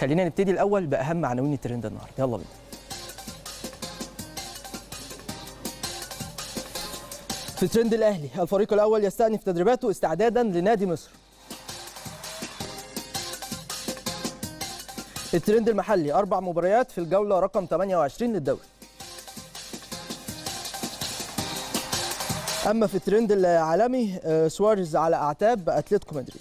خلينا نبتدي الاول باهم عناوين الترند النهارده يلا بينا في ترند الاهلي الفريق الاول يستأنف تدريباته استعدادا لنادي مصر الترند المحلي اربع مباريات في الجوله رقم 28 للدوري اما في الترند العالمي سواريز على اعتاب اتلتيكو مدريد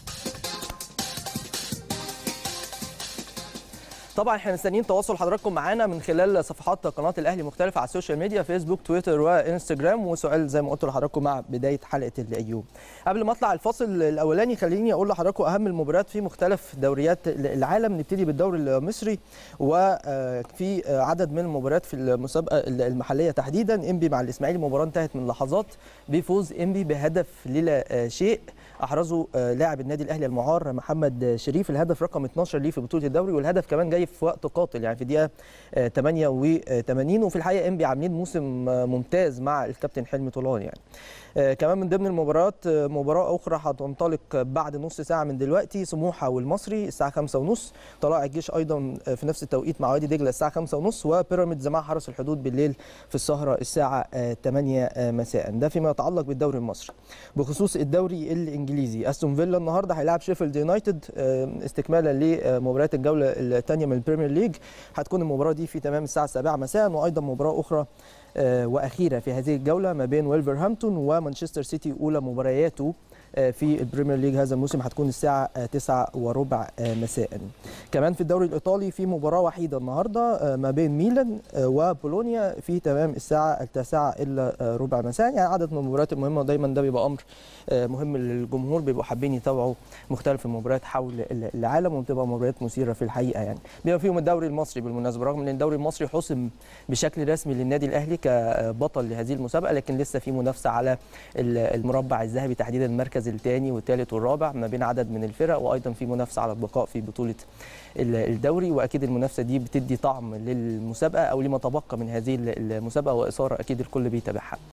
طبعا احنا مستنيين تواصل حضراتكم معانا من خلال صفحات قناه الاهلي مختلفه على السوشيال ميديا فيسبوك تويتر وانستجرام وسؤال زي ما قلت لحضراتكم مع بدايه حلقه الايوب قبل ما اطلع الفاصل الاولاني خليني اقول لحضراتكم اهم المباريات في مختلف دوريات العالم نبتدي بالدوري المصري وفي عدد من المباريات في المسابقه المحليه تحديدا انبي مع الاسماعيلي مباراه انتهت من لحظات بفوز انبي بهدف للا شيء احرزه لاعب النادي الاهلي المعار محمد شريف الهدف رقم 12 ليه في بطوله الدوري والهدف كمان جاي في وقت قاتل يعني في دقيقه 88 وفي الحقيقه انبي عاملين موسم ممتاز مع الكابتن حلمي طولان يعني كمان من ضمن المباريات مباراه اخرى هتنطلق بعد نص ساعه من دلوقتي سموحه والمصري الساعه 5:30 طلائع الجيش ايضا في نفس التوقيت مع وادي دجله الساعه 5:30 وبيراميدز مع حرس الحدود بالليل في السهره الساعه 8 مساء ده فيما يتعلق بالدوري المصري بخصوص الدوري الانجليزي استون فيلا النهارده هيلاعب شيفيلد يونايتد استكمالا لمباريات الجوله الثانيه من البريمير ليج هتكون المباراه دي في تمام الساعه 7 مساء وايضا مباراه اخرى واخيره في هذه الجوله ما بين ويلفرهامبتون ومانشستر سيتي اولى مبارياته في البريمير ليج هذا الموسم هتكون الساعة 9 وربع مساء كمان في الدوري الإيطالي في مباراة وحيدة النهاردة ما بين ميلان وبولونيا في تمام الساعة التاسعة إلا ربع مساء يعني عدد من المباريات المهمة ودايما ده بيبقى أمر مهم للجمهور بيبقوا حابين يتابعوا مختلف المباريات حول العالم وبتبقى مباريات مثيرة في الحقيقة يعني بما فيهم الدوري المصري بالمناسبة رغم أن الدوري المصري حسم بشكل رسمي للنادي الأهلي كبطل لهذه المسابقة لكن لسه في منافسة على المربع الذهبي تحديدا المركز الثاني والثالث والرابع ما بين عدد من الفرق وايضا في منافسه على البقاء في بطوله الدوري واكيد المنافسه دي بتدي طعم للمسابقه او لما تبقى من هذه المسابقه واثاره اكيد الكل بيتابعها